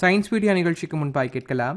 science video நிகழ்ச்சிக்கு முன்பாய் கேட்கலாம்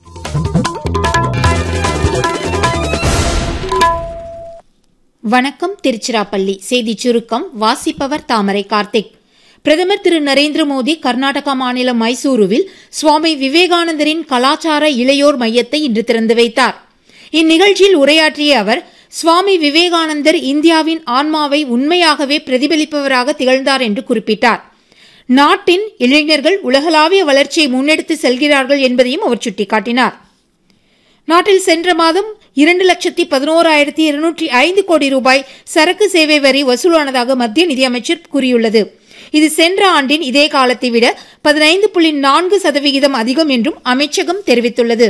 வணக்கம் திருச்சிராப்பள்ளி செய்தி சுருக்கம் வாசிப்பவர் தாமரை கார்த்திக் பிரதமர் திரு நரேந்திர மோடி கர்நாடகா மாநிலம் மைசூருவில் சுவாமி விவேகானந்தரின் கலாச்சார இளையோர் மையத்தை இன்று திறந்து வைத்தார் இந்நிகழ்ச்சியில் உரையாற்றிய அவர் சுவாமி விவேகானந்தர் இந்தியாவின் ஆன்மாவை உண்மையாகவே பிரதிபலிப்பவராக திகழ்ந்தார் என்று குறிப்பிட்டார் நாட்டின் இளைஞர்கள் உலகளாவிய வளர்ச்சியை முன்னெடுத்து செல்கிறார்கள் என்பதையும் அவர் சுட்டிக்காட்டினார் நாட்டில் சென்ற மாதம் இரண்டு லட்சத்தி பதினோராயிரத்தி இருநூற்றி ஐந்து கோடி ரூபாய் சரக்கு சேவை வரி வசூலானதாக மத்திய நிதியமைச்சர் கூறியுள்ளது இது சென்ற ஆண்டின் இதே காலத்தை விட பதினைந்து புள்ளி நான்கு சதவிகிதம் அதிகம் என்றும் அமைச்சகம் தெரிவித்துள்ளது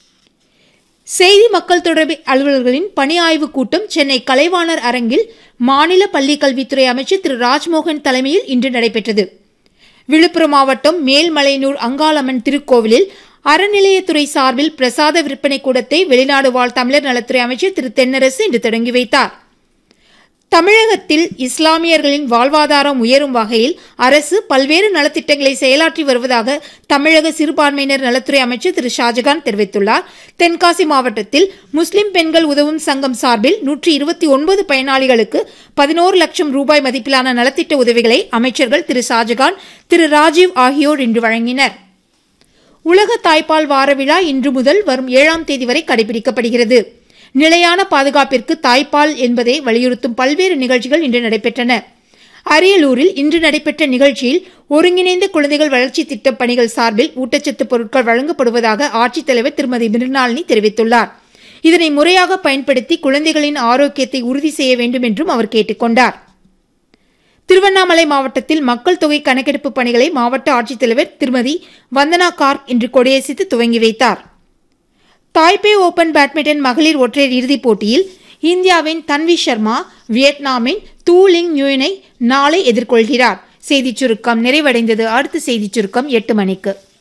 செய்தி மக்கள் தொடர்பு அலுவலர்களின் பணி ஆய்வுக் கூட்டம் சென்னை கலைவாணர் அரங்கில் மாநில பள்ளிக் கல்வித்துறை அமைச்சர் திரு ராஜ்மோகன் தலைமையில் இன்று நடைபெற்றது விழுப்புரம் மாவட்டம் மேல்மலையனூர் அங்காளம்மன் திருக்கோவிலில் அறநிலையத்துறை சார்பில் பிரசாத விற்பனை கூடத்தை வெளிநாடு வாழ் தமிழர் நலத்துறை அமைச்சர் திரு தென்னரசு இன்று தொடங்கி வைத்தார் தமிழகத்தில் இஸ்லாமியர்களின் வாழ்வாதாரம் உயரும் வகையில் அரசு பல்வேறு நலத்திட்டங்களை செயலாற்றி வருவதாக தமிழக சிறுபான்மையினர் நலத்துறை அமைச்சர் திரு ஷாஜகான் தெரிவித்துள்ளார் தென்காசி மாவட்டத்தில் முஸ்லிம் பெண்கள் உதவும் சங்கம் சார்பில் நூற்றி இருபத்தி ஒன்பது பயனாளிகளுக்கு பதினோரு லட்சம் ரூபாய் மதிப்பிலான நலத்திட்ட உதவிகளை அமைச்சர்கள் திரு ஷாஜகான் திரு ராஜீவ் ஆகியோர் இன்று வழங்கினர் உலக தாய்ப்பால் வார விழா இன்று முதல் வரும் ஏழாம் தேதி வரை கடைபிடிக்கப்படுகிறது நிலையான பாதுகாப்பிற்கு தாய்ப்பால் என்பதை வலியுறுத்தும் பல்வேறு நிகழ்ச்சிகள் இன்று நடைபெற்றன அரியலூரில் இன்று நடைபெற்ற நிகழ்ச்சியில் ஒருங்கிணைந்த குழந்தைகள் வளர்ச்சி திட்ட பணிகள் சார்பில் ஊட்டச்சத்து பொருட்கள் வழங்கப்படுவதாக ஆட்சித்தலைவர் திருமதி மிருணாளினி தெரிவித்துள்ளார் இதனை முறையாக பயன்படுத்தி குழந்தைகளின் ஆரோக்கியத்தை உறுதி செய்ய வேண்டும் என்றும் அவர் கேட்டுக் கொண்டார் திருவண்ணாமலை மாவட்டத்தில் மக்கள் தொகை கணக்கெடுப்பு பணிகளை மாவட்ட ஆட்சித்தலைவர் திருமதி வந்தனா கார்க் இன்று கொடியசைத்து துவங்கி வைத்தார் தாய்பே ஓபன் பேட்மிண்டன் மகளிர் ஒற்றையர் இறுதிப் போட்டியில் இந்தியாவின் தன்வி சர்மா வியட்நாமின் தூலிங் நியூனை நாளை எதிர்கொள்கிறார் செய்திச் சுருக்கம் நிறைவடைந்தது அடுத்த செய்திச் சுருக்கம் எட்டு மணிக்கு